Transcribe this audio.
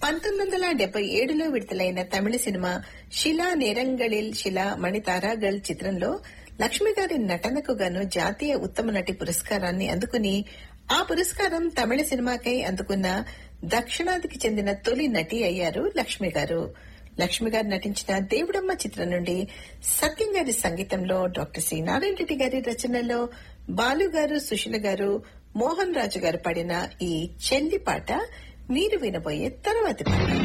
పంతొమ్మిది వందల డెబ్బై ఏడులో విడుదలైన తమిళ సినిమా శిలా నేరంగళిల్ శిలా మణితారాగల్ చిత్రంలో లక్ష్మి గారి నటనకు గాను జాతీయ ఉత్తమ నటి పురస్కారాన్ని అందుకుని ఆ పురస్కారం తమిళ సినిమాకై అందుకున్న దక్షిణాదికి చెందిన తొలి నటి అయ్యారు లక్ష్మి గారు లక్ష్మి గారు నటించిన దేవుడమ్మ చిత్రం నుండి సత్యం గారి సంగీతంలో డాక్టర్ సి నారాయణ రెడ్డి గారి రచనలో బాలు గారు సుశీల గారు మోహన్ రాజు గారు పాడిన ఈ చెల్లి పాట మీరు వినబోయే తర్వాతి పాట